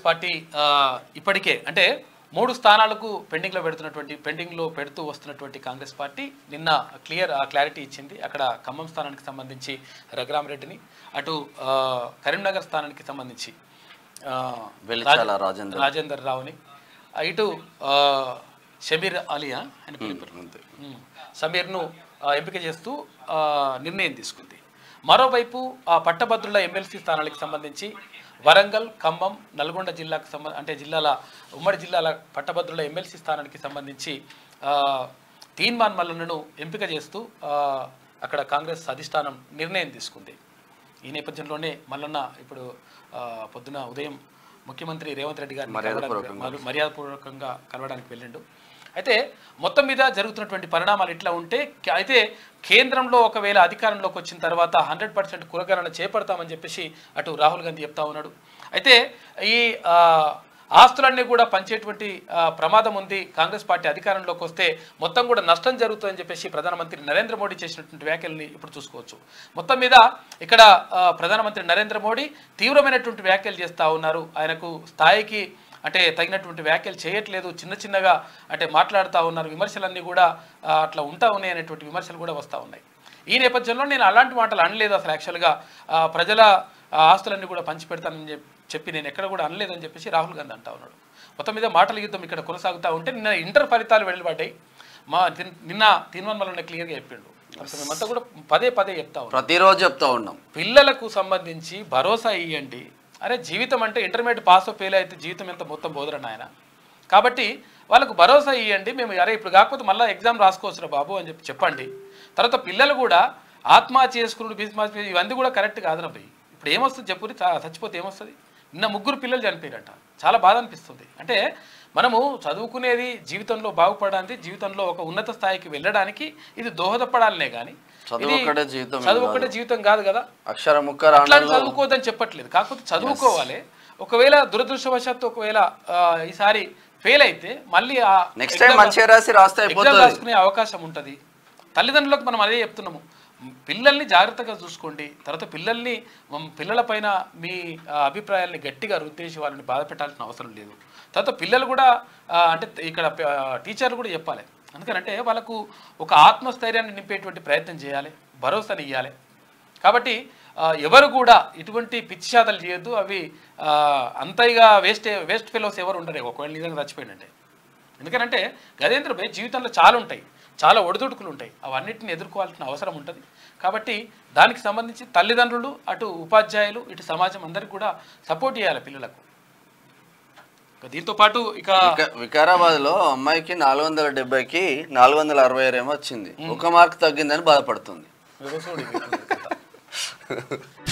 Party ఆ, ఇప్పటికే అంటే మూడు స్థానాలకు పెండింగ్లో పెడుతున్నటువంటి పెండింగ్లో పెడుతూ వస్తున్నటువంటి కాంగ్రెస్ పార్టీ నిన్న క్లియర్ క్లారిటీ ఇచ్చింది అక్కడ ఖమ్మం స్థానానికి సంబంధించి రఘురామరెడ్డిని అటు ఆ, కరీంనగర్ స్థానానికి సంబంధించి ఆ, వెలిచాల రాజేందర్ రాజేందర్ రావుని ఆ, ఇటు ఆ, షబీర్ అలియా ఆయన పేరు పేరు. ఉమ్. సమీర్ను ఆ, ఎంపిక చేస్తూ ఆ, నిర్ణయం తీసుకుంది మరోవైపు ఆ పట్టభద్రుల ఎమ్మెల్సీ స్థానాలకు సంబంధించి వరంగల్ ఖమ్మం నల్గొండ జిల్లాకు సంబంధ అంటే జిల్లాల ఉమ్మడి జిల్లాల పట్టభద్రుల ఎమ్మెల్సీ స్థానానికి సంబంధించి ఆ, తీన్మాన్ మల్లన్నను ఎంపిక చేస్తూ ఆ, అక్కడ కాంగ్రెస్ అధిష్టానం నిర్ణయం తీసుకుంది ఈ నేపథ్యంలోనే మల్లన్న ఇప్పుడు ఆ, పొద్దున ఉదయం ముఖ్యమంత్రి రేవంత్ రెడ్డి గారిని కలవడానికి- మర్యాద మర్యాదపూర్వకంగా కలవడానికి వెళ్ళిండు అయితే మొత్తం మీద జరుగుతున్నటువంటి పరిణామాలు ఇట్లా ఉంటే కే- అయితే కేంద్రంలో ఒకవేళ అధికారంలోకి వచ్చిన తర్వాత హండ్రెడ్ పర్సెంట్ కులగణన చేపడతామని చెప్పేసి అటు రాహుల్ గాంధీ చెప్తా ఉన్నాడు అయితే ఈ ఆ, ఆస్తులన్నీ కూడా పంచేటువంటి ఆ, ప్రమాదం ఉంది కాంగ్రెస్ పార్టీ అధికారంలోకి వస్తే మొత్తం కూడా నష్టం జరుగుతుందని చెప్పేసి ప్రధానమంత్రి నరేంద్ర మోడీ చేసినటువంటి వ్యాఖ్యల్ని ఇప్పుడు చూసుకోవచ్చు మొత్తం మీద ఇక్కడ ఆ, ప్రధానమంత్రి నరేంద్ర మోడీ తీవ్రమైనటువంటి వ్యాఖ్యలు చేస్తూ ఉన్నారు ఆయనకు స్థాయికి అంటే తగినటువంటి వ్యాఖ్యలు చేయట్లేదు చిన్న చిన్నగా అంటే మాట్లాడుతూ ఉన్నారు విమర్శలన్నీ కూడా ఆ, అట్లా ఉంటా ఉన్నాయి అనేటువంటి విమర్శలు కూడా వస్తూ ఉన్నాయి ఈ నేపథ్యంలో నేను అలాంటి మాటలు అనలేదు అసలు యాక్చువల్గా ఆ, ప్రజల ఆ, ఆస్తులన్నీ కూడా పంచిపెడతానని చెప్పి చెప్పి నేను ఎక్కడ కూడా అనలేదని చెప్పేసి రాహుల్ గాంధీ అంటా ఉన్నాడు మొత్తం మీద మాటల యుద్ధం ఇక్కడ కొనసాగుతూ ఉంటే నిన్న ఇంటర్ ఫలితాలు వెలువడ్డాయి మా తిన్- నిన్న తిరుమల క్లియర్గా చెప్పిండు అసలు మేమంతా కూడా పదే పదే చెప్తా ఉన్నాం ప్రతిరోజు చెప్తా ఉన్నాం పిల్లలకు సంబంధించి భరోసా ఇవ్వండి అరే జీవితం అంటే ఇంటర్మీడియట్ పాస్ ఫెయిల్ అయితే జీవితం ఎంత మొత్తం బోధరని ఆయన కాబట్టి వాళ్ళకు భరోసా ఇవ్వండి మేము అరే ఇప్పుడు కాకపోతే మళ్ళీ ఎగ్జామ్ రాసుకోవచ్చురా బాబు అని చెప్పి చెప్పండి తర్వాత పిల్లలు కూడా ఆత్మహత్య చేసుకున్నాడు బిజినెస్ ఇవన్నీ కూడా కరెక్ట్ కాదురా భయ్ ఇప్పుడు ఏమొస్తుంది చెప్పురి చ- చచ్చిపోతే ఏమొస్తుంది నిన్న ముగ్గురు పిల్లలు చనిపోయారంట చాలా బాధ అనిపిస్తుంది అంటే మనము చదువుకునేది జీవితంలో బాగుపడడానికి జీవితంలో ఒక ఉన్నత స్థాయికి వెళ్ళడానికి ఇది దోహదపడాలనే కానీ చదువు ఒక్కటే జీవితం ఏం చదువు ఒక్కటే జీవితం కాదు కదా అక్షర ముక్క అట్లా రాను చదువుకోవద్దని చెప్పట్లేదు కాకపోతే చదువుకోవాలి ఒకవేళ దురదృష్టవశాత్తు ఒకవేళ ఆ, ఈసారి ఫెయిల్ అయితే మళ్ళీ ఆ నెక్స్ట్ టైం మంచిగా రాసి రాస్తే ఎగ్జామ్ అయిపోతుంది రాసుకునే అవకాశం ఉంటుంది తల్లిదండ్రులకు మనం అదే చెప్తున్నాము పిల్లల్ని జాగ్రత్తగా చూసుకోండి తర్వాత పిల్లల్ని మ్, పిల్లలపైన మీ ఆ, అభిప్రాయాల్ని గట్టిగా రుద్దేసి వాళ్ళని బాధ పెట్టాల్సిన అవసరం లేదు తర్వాత పిల్లలు కూడా ఆ, అంటే ఇక్కడ ఆ, టీచర్లు కూడా చెప్పాలి అందుకనంటే వాళ్ళకు ఒక ఆత్మస్థైర్యాన్ని నింపేటువంటి ప్రయత్నం చేయాలి భరోసాని ఇవ్వాలి కాబట్టి ఆ, ఎవరు కూడా ఇటువంటి పిచ్చి శాతలు చేయొద్దు అవి ఆ, అంతగా వేస్ట్ వేస్ట్ ఫెలోస్ ఎవరు ఉండరు ఒకవేళ నిజంగా చచ్చిపోయిందంటే ఎందుకంటే గజేంద్ర భాయ్ జీవితంలో చాలా ఉంటాయి చాలా ఒడిదుడుకులు ఉంటాయి అవన్నిటిని ఎదుర్కోవాల్సిన అవసరం ఉంటుంది కాబట్టి దానికి సంబంధించి తల్లిదండ్రులు అటు ఉపాధ్యాయులు ఇటు సమాజం అందరికి కూడా సపోర్ట్ చేయాలి పిల్లలకు ఇక దీంతో పాటు ఇక వికారాబాద్ లో అమ్మాయికి నాలుగు వందల డెబ్బైకి నాలుగు వందల అరవై ఆరు ఏమో వచ్చింది ఒక మార్క్ తగ్గిందని బాధపడుతుంది చూడు, ఇది కథ.